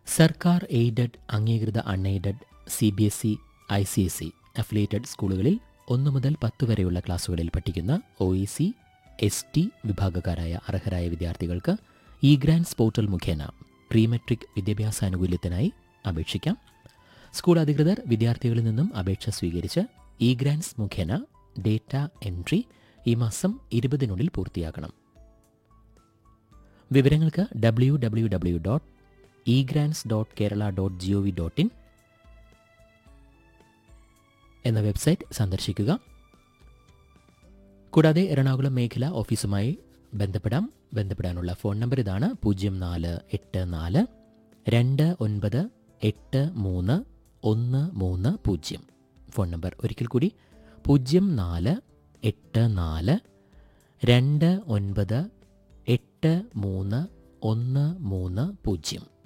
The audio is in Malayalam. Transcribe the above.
സർക്കാർ എയ്ഡഡ് അംഗീകൃത unaided C B S E I C S E affiliated സ്കൂളുകളിൽ ഒന്നു മുതൽ പത്ത് വരെയുള്ള ക്ലാസുകളിൽ പഠിക്കുന്ന O E C S T വിഭാഗക്കാരായ അർഹരായ വിദ്യാർത്ഥികൾക്ക് ഇ ഗ്രാൻസ് പോർട്ടൽ മുഖേന പ്രീ മെട്രിക് വിദ്യാഭ്യാസാനുകൂല്യത്തിനായി അപേക്ഷിക്കാം സ്കൂൾ അധികൃതർ വിദ്യാർത്ഥികളിൽ നിന്നും അപേക്ഷ സ്വീകരിച്ച് ഇ ഗ്രാൻസ് മുഖേന ഡേറ്റ എൻട്രി ഈ മാസം ഇരുപതിനുള്ളിൽ പൂർത്തിയാക്കണം വിവരങ്ങൾക്ക് W W W dot e grants dot Kerala dot G O V dot in എന്ന വെബ്സൈറ്റ് സന്ദർശിക്കുക കൂടാതെ എറണാകുളം മേഖല ഓഫീസുമായി ബന്ധപ്പെടാം ബന്ധപ്പെടാനുള്ള ഫോൺ നമ്പർ ഇതാണ് പൂജ്യം നാല് എട്ട് നാല് രണ്ട് ഒൻപത് എട്ട് മൂന്ന് ഒന്ന് മൂന്ന് പൂജ്യം ഫോൺ നമ്പർ ഒരിക്കൽ കൂടി പൂജ്യം നാല് എട്ട് നാല് രണ്ട് ഒൻപത് എട്ട് മൂന്ന് ഒന്ന് മൂന്ന് പൂജ്യം